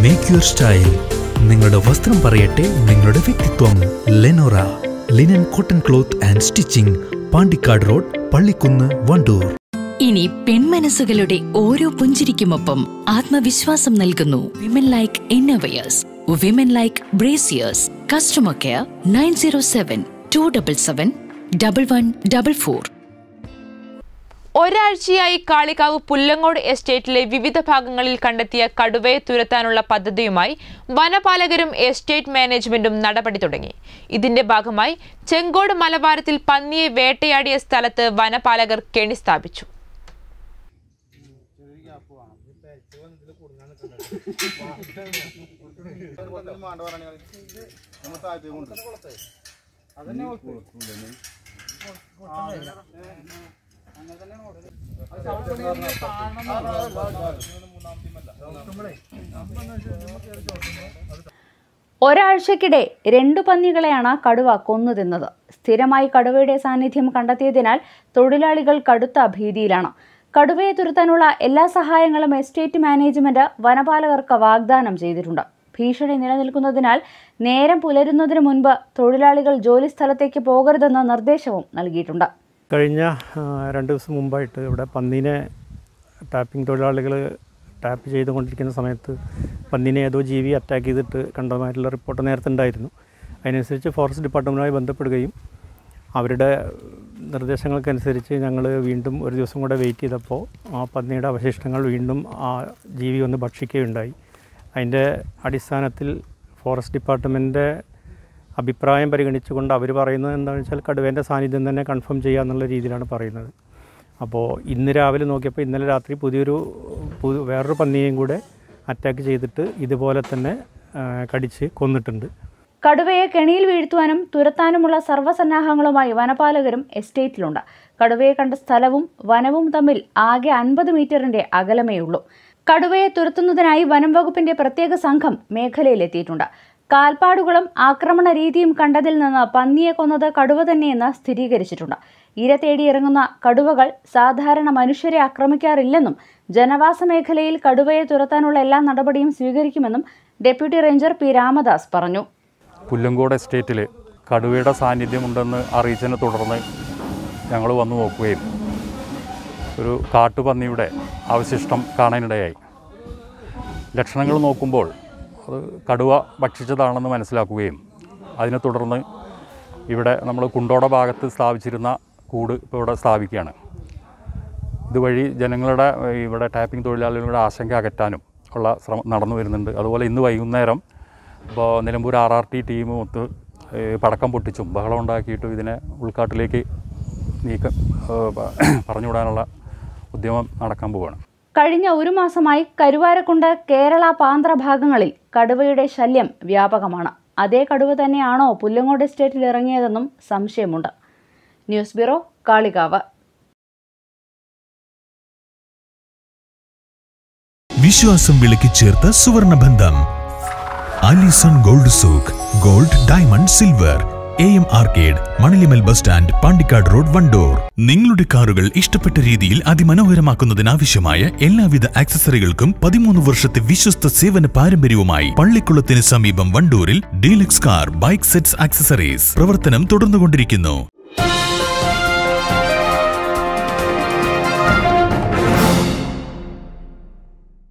make your style നിങ്ങളുടെ വസ്ത്രം പറയട്ടെ നിങ്ങളുടെ വ്യക്തിത്വം Lenora linen cotton cloth and stitching Pandikkad road Pallikkunnu Wandoor ഇനി പെൺമനസ്സുകളുടെ ഓരോ പുഞ്ചിരിക്കുമൊപ്പം ആത്മവിശ്വാസം നൽകുന്നു women like innovators women like brassieres customer care nine zero seven two double seven double one double four ഒരാഴ്ചയായി കാളികാവ് പുല്ലങ്ങോട് എസ്റ്റേറ്റിലെ വിവിധ ഭാഗങ്ങളിൽ കണ്ടെത്തിയ കടുവയെ തുരത്താനുള്ള പദ്ധതിയുമായി വനപാലകരും എസ്റ്റേറ്റ് മാനേജ്മെന്റും നടപടി തുടങ്ങി ഇതിന്റെ ഭാഗമായി ചെങ്കോട് മലബാരത്തിൽ പന്നിയെ വേട്ടയാടിയ സ്ഥലത്ത് വനപാലകർ കെണി സ്ഥാപിച്ചു ഒരാഴ്ചക്കിടെ രണ്ടു പന്നികളെയാണ് കടുവ കൊന്നു തിന്നത് സ്ഥിരമായി കടുവയുടെ സാന്നിധ്യം കണ്ടെത്തിയതിനാൽ തൊഴിലാളികൾ കടുത്ത ഭീതിയിലാണ് കടുവയെ തുരത്താനുള്ള എല്ലാ സഹായങ്ങളും എസ്റ്റേറ്റ് മാനേജ്മെന്റ് വനപാലകർക്ക് വാഗ്ദാനം ചെയ്തിട്ടുണ്ട് ഭീഷണി നിലനിൽക്കുന്നതിനാൽ നേരം പുലരുന്നതിന് മുൻപ് തൊഴിലാളികൾ ജോലിസ്ഥലത്തേക്ക് പോകരുതെന്ന നിർദ്ദേശവും നൽകിയിട്ടുണ്ട് കഴിഞ്ഞ ആ, രണ്ട് ദിവസം മുമ്പായിട്ട് ഇവിടെ പന്നീനെ ടാപ്പിംഗ് തൊഴിലാളികൾ ടാപ്പ് ചെയ്തുകൊണ്ടിരിക്കുന്ന സമയത്ത് പന്നീനെ ഏതോ ജീവി അറ്റാക്ക് ചെയ്തിട്ട് കണ്ടതായിട്ടുള്ള റിപ്പോർട്ട് നേരത്തെ ഉണ്ടായിരുന്നു അതിനനുസരിച്ച് ഫോറസ്റ്റ് ഡിപ്പാർട്ട്മെൻറ്റുമായി ബന്ധപ്പെടുകയും അവരുടെ നിർദ്ദേശങ്ങൾക്കനുസരിച്ച് ഞങ്ങൾ വീണ്ടും ഒരു ദിവസം കൂടെ വെയിറ്റ് ചെയ്തപ്പോൾ ആ പന്നിയുടെ അവശിഷ്ടങ്ങൾ വീണ്ടും ആ ജീവി ഒന്ന് ഭക്ഷിക്കുകയുണ്ടായി അതിൻ്റെ അടിസ്ഥാനത്തിൽ ഫോറസ്റ്റ് ഡിപ്പാർട്ട്മെൻറ്റിൻ്റെ അഭിപ്രായം പരിഗണിച്ചുകൊണ്ട് അവർ പറയുന്നത് എന്താണെന്ന് വെച്ചാൽ കടുവേൻ്റെ സാന്നിധ്യം തന്നെ കൺഫേം ചെയ്യുക എന്നുള്ള രീതിയിലാണ് പറയുന്നത് അപ്പോൾ ഇന്ന് രാവിലെ നോക്കിയപ്പോൾ ഇന്നലെ രാത്രി പുതിയൊരു പുതു വേറൊരു പന്നിയെയും കൂടെ അറ്റാക്ക് ചെയ്തിട്ട് ഇതുപോലെ തന്നെ ആ, കടിച്ച് കൊന്നിട്ടുണ്ട് കടുവയെ കെണിയിൽ വീഴ്ത്തുവാനും തുരത്താനുമുള്ള സർവ്വസന്നാഹങ്ങളുമായി വനപാലകരും എസ്റ്റേറ്റിലുണ്ട് കടുവയെ കണ്ട സ്ഥലവും വനവും തമ്മിൽ ആകെ അൻപത് മീറ്ററിന്റെ അകലമേയുള്ളൂ കടുവയെ തുരത്തുന്നതിനായി വനം വകുപ്പിന്റെ പ്രത്യേക സംഘം മേഖലയിലെത്തിയിട്ടുണ്ട് കാൽപ്പാടുകളും ആക്രമണ രീതിയും കണ്ടതിൽ നിന്ന് പന്നിയെ കൊന്നത് കടുവ തന്നെയെന്ന് സ്ഥിരീകരിച്ചിട്ടുണ്ട് ഇര തേടി ഇറങ്ങുന്ന കടുവകൾ സാധാരണ മനുഷ്യരെ ആക്രമിക്കാറില്ലെന്നും ജനവാസ മേഖലയിൽ കടുവയെ തുരത്താനുള്ള എല്ലാ നടപടിയും സ്വീകരിക്കുമെന്നും ഡെപ്യൂട്ടി റേഞ്ചർ പി രാമദാസ് പറഞ്ഞു പുല്ലങ്കോട് എസ്റ്റേറ്റിൽ കടുവയുടെ സാന്നിധ്യമുണ്ടെന്ന് അറിയിച്ചതിനെ തുടർന്ന് ഞങ്ങൾ വന്നു നോക്കുകയും ഒരു കാട്ടുപന്നിയുടെ അവശിഷ്ടം കാണാനിടയായി ലക്ഷണങ്ങൾ നോക്കുമ്പോൾ അത് കടുവ ഭക്ഷിച്ചതാണെന്ന് മനസ്സിലാക്കുകയും അതിനെ തുടർന്ന് ഇവിടെ നമ്മൾ കുണ്ടോട ഭാഗത്ത് സ്ഥാപിച്ചിരുന്ന കൂട് ഇപ്പോൾ ഇവിടെ സ്ഥാപിക്കുകയാണ് ഇതുവഴി ജനങ്ങളുടെ ഏഹ്, ഇവിടെ ടാപ്പിംഗ് തൊഴിലാളികളുടെ ആശങ്ക അകറ്റാനും ഉള്ള ശ്രമം നടന്നു വരുന്നുണ്ട് അതുപോലെ ഇന്ന് വൈകുന്നേരം ഇപ്പോൾ Nilambur R R T team ഒത്ത് ഏഹ്, പടക്കം പൊട്ടിച്ചും ബഹളം ഉണ്ടാക്കിയിട്ടും ഇതിനെ ഉൾക്കാട്ടിലേക്ക് നീക്കം ഏഹ്, പ- പറഞ്ഞുവിടാനുള്ള ഉദ്യമം നടക്കാൻ പോവുകയാണ് കഴിഞ്ഞ ഒരു മാസമായി കരുവാരക്കുണ്ട് കേരള പാന്ത്ര ഭാഗങ്ങളിൽ കടുവയുടെ ശല്യം വ്യാപകമാണ് അതേ കടുവ തന്നെയാണോ പുല്ലങ്ങോട് എസ്റ്റേറ്റിൽ ഇറങ്ങിയതെന്നും സംശയമുണ്ട് ന്യൂസ് ബ്യൂറോ കാളികാവ് വിശ്വാസം വിളക്കി ചേർത്ത സുവർണബന്ധം Alison gold souk gold diamond silver A M arcade Manalimal bus stand Pandikkad road Wandoor നിങ്ങളുടെ കാറുകൾ ഇഷ്ടപ്പെട്ട രീതിയിൽ അതിമനോഹരമാക്കുന്നതിനാവശ്യമായ എല്ലാവിധ ആക്സസറികൾക്കും പതിമൂന്ന് വർഷത്തെ വിശ്വസ്ത സേവന പാരമ്പര്യവുമായി പള്ളിക്കുളത്തിന് സമീപം വണ്ടൂരിൽ deluxe car bike sets accessories പ്രവർത്തനം തുടർന്നുകൊണ്ടിരിക്കുന്നു